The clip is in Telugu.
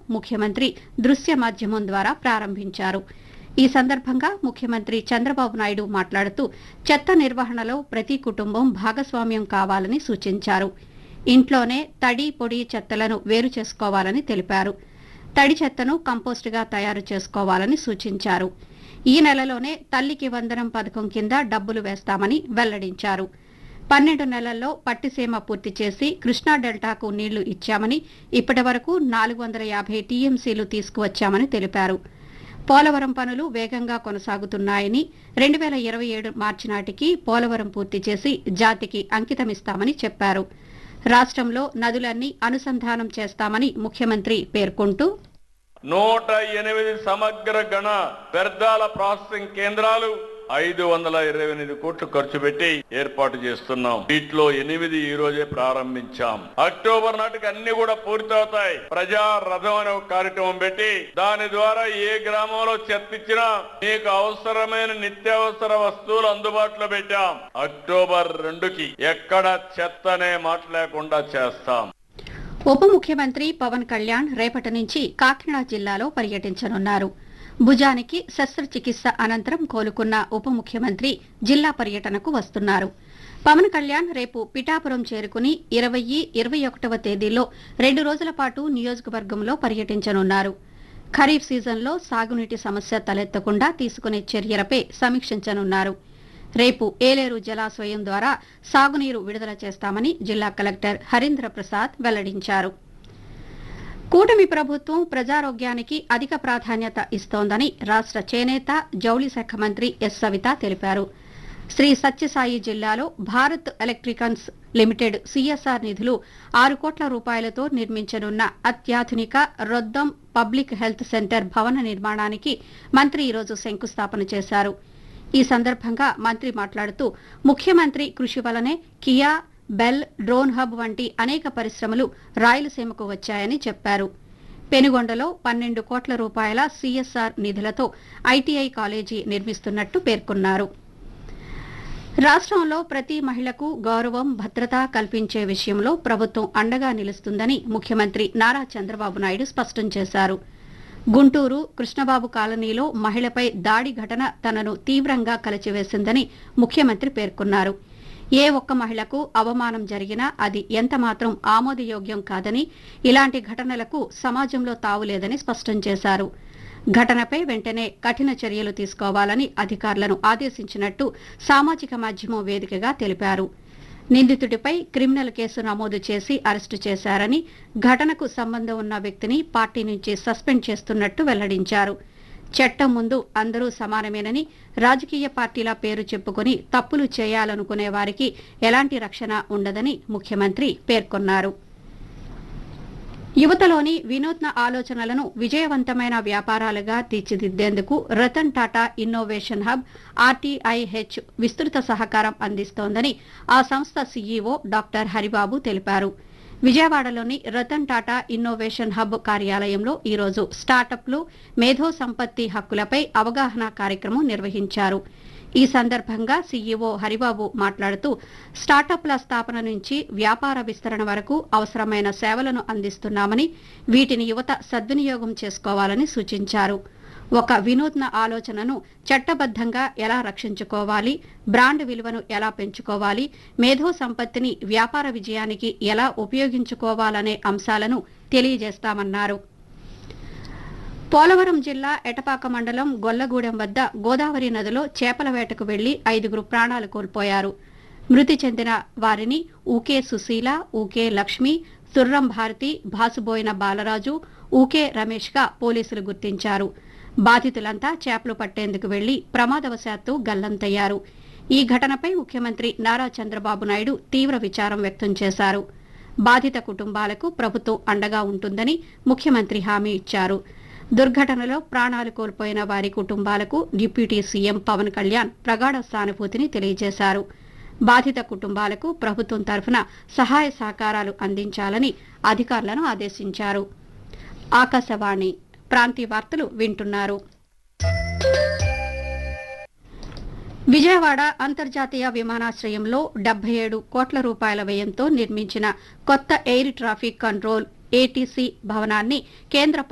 ముఖ్యమంత్రి దృశ్య మాధ్యమం ద్వారా ప్రారంభించారు ఈ సందర్భంగా ముఖ్యమంత్రి చంద్రబాబు నాయుడు మాట్లాడుతూ చెత్త నిర్వహణలో ప్రతి కుటుంబం భాగస్వామ్యం కావాలని సూచించారు ఇంట్లోనే తడి పొడి చెత్తలను వేరు చేసుకోవాలని తెలిపారు తడి చెత్తను కంపోస్టుగా తయారు చేసుకోవాలని సూచించారు ఈ నెలలోనే తల్లికి వందనం పథకం కింద డబ్బులు వేస్తామని వెల్లడించారు పన్నెండు నెలల్లో పట్టిసీమ పూర్తి చేసి కృష్ణా డెల్టాకు నీళ్లు ఇచ్చామని ఇప్పటి వరకు నాలుగు వందల యాభై టీఎంసీలు తీసుకువచ్చామని తెలిపారు పోలవరం పనులు వేగంగా కొనసాగుతున్నాయని రెండు వేల ఇరవై ఏడు మార్చి నాటికి పోలవరం పూర్తి చేసి జాతికి అంకితమిస్తామని చెప్పారు రాష్ట్రంలో నదులన్నీ అనుసంధానం చేస్తామని ముఖ్యమంత్రి పేర్కొంటూ నూట ఎనిమిది సమగ్ర గణ వ్యర్థాల ప్రాసెసింగ్ కేంద్రాలు ఐదు వందల ఇరవై ఎనిమిది కోట్లు ఖర్చు పెట్టి ఏర్పాటు చేస్తున్నాం వీటిలో ఎనిమిది ఈ రోజే ప్రారంభించాం అక్టోబర్ నాటికి అన్ని కూడా పూర్తవుతాయి ప్రజా రథం అనే ఒక కార్యక్రమం పెట్టి దాని ద్వారా ఏ గ్రామంలో చెత్త ఇచ్చినా మీకు అవసరమైన నిత్యావసర వస్తువులు అందుబాటులో పెట్టాం అక్టోబర్ రెండుకి ఎక్కడ చెత్త అనే మాట లేకుండా చేస్తాం ఉప ముఖ్యమంత్రి పవన్ కళ్యాణ్ రేపటి నుంచి కాకినాడ జిల్లాలో పర్యటించనున్నారు భుజానికి శస్త్రచికిత్స అనంతరం కోలుకున్న ఉప ముఖ్యమంత్రి జిల్లా పర్యటనకు వస్తున్నారు పవన్ కళ్యాణ్ రేపు పిఠాపురం చేరుకుని ఇరవై ఇరవై ఒకటవ తేదీలో రెండు రోజుల పాటు నియోజకవర్గంలో పర్యటించనున్నారు ఖరీఫ్ సీజన్లో సాగునీటి సమస్య తలెత్తకుండా తీసుకునే చర్యలపై సమీక్షించనున్నారు రేపు ఏలేరు జలాశయం ద్వారా సాగునీరు విడుదల చేస్తామని జిల్లా కలెక్టర్ హరీంద్ర ప్రసాద్ వెల్లడించారు కూటమి ప్రభుత్వం ప్రజారోగ్యానికి అధిక ప్రాధాన్యత ఇస్తోందని రాష్ట్ర చేనేత జౌళి శాఖ మంత్రి ఎస్ సవిత తెలిపారు శ్రీ సత్యసాయి జిల్లాలో భారత్ ఎలక్ట్రికన్స్ లిమిటెడ్ సిఎస్ఆర్ నిధులు ఆరు కోట్ల రూపాయలతో నిర్మించనున్న అత్యాధునిక రొద్దం పబ్లిక్ హెల్త్ సెంటర్ భవన నిర్మాణానికి మంత్రి ఈరోజు శంకుస్థాపన చేశారు ఈ సందర్భంగా మంత్రి మాట్లాడుతూ ముఖ్యమంత్రి కృషి వలనే కియా బెల్ డ్రోన్ హబ్ వంటి అనేక పరిశ్రమలు రాయలసీమకు వచ్చాయని చెప్పారు పెనుగొండలో పన్నెండు కోట్ల రూపాయల సీఎస్ఆర్ నిధులతో ఐటీఐ కాలేజీ నిర్మిస్తున్నట్టు పేర్కొన్నారు రాష్ట్రంలో ప్రతి మహిళకు గౌరవం భద్రత కల్పించే విషయంలో ప్రభుత్వం అండగా నిలుస్తుందని ముఖ్యమంత్రి నారా చంద్రబాబు నాయుడు స్పష్టం చేశారు గుంటూరు కృష్ణబాబు కాలనీలో మహిళపై దాడి ఘటన తనను తీవ్రంగా కలిచివేసిందని ముఖ్యమంత్రి పేర్కొన్నారు ఏ ఒక్క మహిళకు అవమానం జరిగినా అది ఎంతమాత్రం ఆమోదయోగ్యం కాదని ఇలాంటి ఘటనలకు సమాజంలో తావులేదని స్పష్టం చేశారు ఘటనపై వెంటనే కఠిన చర్యలు తీసుకోవాలని అధికారులను ఆదేశించినట్టు సామాజిక మాధ్యమం వేదికగా తెలిపారు నిందితుడిపై క్రిమినల్ కేసు నమోదు చేసి అరెస్టు చేశారని ఘటనకు సంబంధం ఉన్న వ్యక్తిని పార్టీ నుంచి సస్పెండ్ చేస్తున్నట్టు వెల్లడించారు చట్టం ముందు అందరూ సమానమేనని రాజకీయ పార్టీల పేరు చెప్పుకుని తప్పులు చేయాలనుకునే వారికి ఎలాంటి రక్షణ ఉండదని ముఖ్యమంత్రి పేర్కొన్నారు యువతలోని వినూత్న ఆలోచనలను విజయవంతమైన వ్యాపారాలుగా తీర్చిదిద్దేందుకు Ratan Tata innovation hub RTIH విస్తృత సహకారం అందిస్తోందని ఆ సంస్థ సీఈఓ డాక్టర్ హరిబాబు తెలిపారు విజయవాడలోని రతన్ టాటా ఇన్నోవేషన్ హబ్ కార్యాలయంలో ఈరోజు స్టార్టప్లు మేధో సంపత్తి హక్కులపై అవగాహన కార్యక్రమం నిర్వహించారు ఈ సందర్భంగా సీఈఓ హరిబాబు మాట్లాడుతూ స్టార్టప్ల స్థాపన నుంచి వ్యాపార విస్తరణ వరకు అవసరమైన సేవలను అందిస్తున్నామని వీటిని యువత సద్వినియోగం చేసుకోవాలని సూచించారు ఒక వినూత్న ఆలోచనను చట్టబద్ధంగా ఎలా రక్షించుకోవాలి బ్రాండ్ విలువను ఎలా పెంచుకోవాలి మేధో సంపత్తిని వ్యాపార విజయానికి ఎలా ఉపయోగించుకోవాలనే అంశాలను తెలియజేస్తామన్నారు పోలవరం జిల్లా ఎటపాక మండలం గొల్లగూడెం వద్ద గోదావరి నదిలో చేపల వేటకు వెళ్లి ఐదుగురు ప్రాణాలు కోల్పోయారు మృతి చెందిన వారిని ఊకే సుశీల ఊకే లక్ష్మి సుర్రం భారతి భాసుబోయిన బాలరాజు ఊకే రమేష్గా పోలీసులు గుర్తించారు బాధితులంతా చేపలు పట్టేందుకు వెళ్లి ప్రమాదవశాత్తు గల్లంతయ్యారు ఈ ఘటనపై ముఖ్యమంత్రి నారా చంద్రబాబు నాయుడు తీవ్ర విచారం వ్యక్తం చేశారు బాధిత కుటుంబాలకు ప్రభుత్వం అండగా ఉంటుందని ముఖ్యమంత్రి హామీ ఇచ్చారు దుర్ఘటనలో ప్రాణాలు కోల్పోయిన వారి కుటుంబాలకు డిప్యూటీ సీఎం పవన్ కళ్యాణ్ ప్రగాఢ సానుభూతిని తెలియజేశారు బాధిత కుటుంబాలకు ప్రభుత్వం తరఫున సహాయ సహకారాలు అందించాలని అధికారులను ఆదేశించారు ఆకాశవాణి ప్రాంతీయ వార్తలు వింటున్నారు విజయవాడ అంతర్జాతీయ విమానాశ్రయంలో డెబ్బై ఏడు కోట్ల రూపాయల వ్యయంతో నిర్మించిన కొత్త ఎయిర్ ట్రాఫిక్ కంట్రోల్ ఏటీసీ భవనాన్ని కేంద్ర